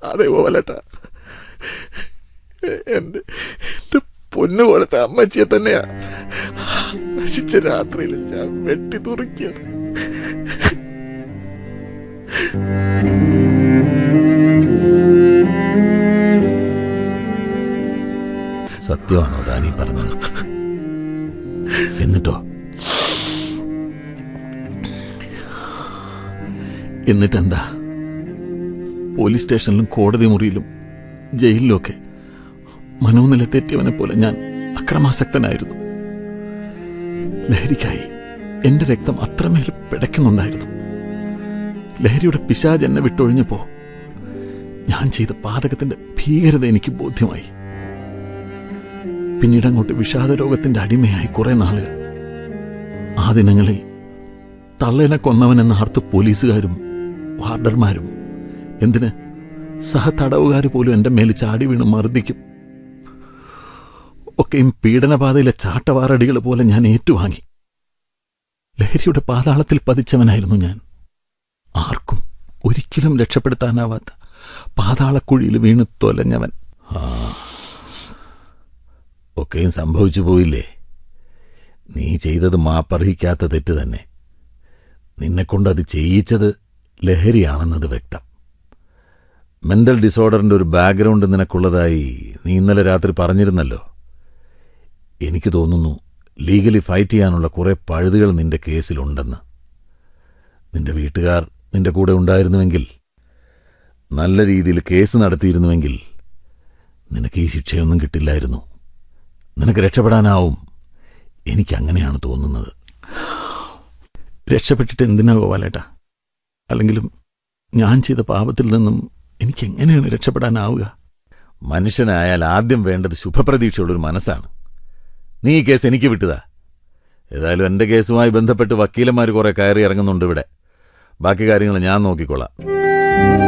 അതെ ഗോപാലേട്ട എന്റെ എന്റെ പൊന്നു പോലത്തെ അമ്മച്ചിയെ തന്നെയാ നശിച്ച രാത്രിയിൽ ഞാൻ വെട്ടി തുറക്കിയത് സത്യമാണോ താനീ പറഞ്ഞത് എന്നിട്ടോ എന്നിട്ടെന്താ പോലീസ് സ്റ്റേഷനിലും കോടതി മുറിയിലും ജയിലിലുമൊക്കെ മനോനില തെറ്റിയവനെ പോലെ ഞാൻ അക്രമാസക്തനായിരുന്നു ലഹരിക്കായി എന്റെ രക്തം അത്രമേൽ പിടയ്ക്കുന്നുണ്ടായിരുന്നു ലഹരിയുടെ പിശാജ് എന്നെ വിട്ടൊഴിഞ്ഞപ്പോ ഞാൻ ചെയ്ത പാതകത്തിന്റെ ഭീകരത എനിക്ക് ബോധ്യമായി പിന്നീട് അങ്ങോട്ട് വിഷാദരോഗത്തിന്റെ അടിമയായി കുറെ നാളുകൾ ആ ദിനങ്ങളിൽ തള്ളേനെ കൊന്നവനെന്ന് ആർത്ത് പോലീസുകാരും വാർഡർമാരും എന്തിന് സഹതടവുകാർ പോലും എൻ്റെ മേൽ ചാടി വീണ് മർദ്ദിക്കും ഒക്കെയും പീഡനപാതയിലെ ചാട്ടവാറടികൾ പോലെ ഞാൻ ഏറ്റുവാങ്ങി ലഹരിയുടെ പാതാളത്തിൽ പതിച്ചവനായിരുന്നു ഞാൻ ആർക്കും ഒരിക്കലും രക്ഷപ്പെടുത്താനാവാത്ത പാതാളക്കുഴിയിൽ വീണ് തൊലഞ്ഞവൻ ഒക്കെയും സംഭവിച്ചു പോയില്ലേ നീ ചെയ്തത് മാപ്പർഹിക്കാത്ത തെറ്റ് തന്നെ നിന്നെക്കൊണ്ട് അത് ചെയ്യിച്ചത് ലഹരിയാണെന്നത് വ്യക്തം മെന്റൽ ഡിസോർഡറിന്റെ ഒരു ബാക്ക്ഗ്രൗണ്ട് നിനക്കുള്ളതായി നീ ഇന്നലെ രാത്രി പറഞ്ഞിരുന്നല്ലോ എനിക്ക് തോന്നുന്നു ലീഗലി ഫൈറ്റ് ചെയ്യാനുള്ള കുറെ പഴുതുകൾ നിന്റെ കേസിലുണ്ടെന്ന് നിന്റെ വീട്ടുകാർ നിന്റെ കൂടെ ഉണ്ടായിരുന്നുവെങ്കിൽ നല്ല രീതിയിൽ കേസ് നടത്തിയിരുന്നുവെങ്കിൽ നിനക്ക് ഈ ശിക്ഷയൊന്നും കിട്ടില്ലായിരുന്നു നിനക്ക് രക്ഷപ്പെടാനാവും എനിക്കങ്ങനെയാണ് തോന്നുന്നത് രക്ഷപ്പെട്ടിട്ട് എന്തിനാ ഗോപാലേട്ടാ അല്ലെങ്കിലും ഞാൻ ചെയ്ത പാപത്തിൽ നിന്നും എനിക്ക് എങ്ങനെയാണ് രക്ഷപ്പെടാനാവുക മനുഷ്യനായാൽ ആദ്യം വേണ്ടത് ശുഭപ്രതീക്ഷയുള്ളൊരു മനസ്സാണ് നീ ഈ കേസ് എനിക്ക് വിട്ടതാ ഏതായാലും എന്റെ കേസുമായി ബന്ധപ്പെട്ട് വക്കീലന്മാർ കുറെ കയറി ഇറങ്ങുന്നുണ്ട് ഇവിടെ ബാക്കി കാര്യങ്ങൾ ഞാൻ നോക്കിക്കൊള്ളാം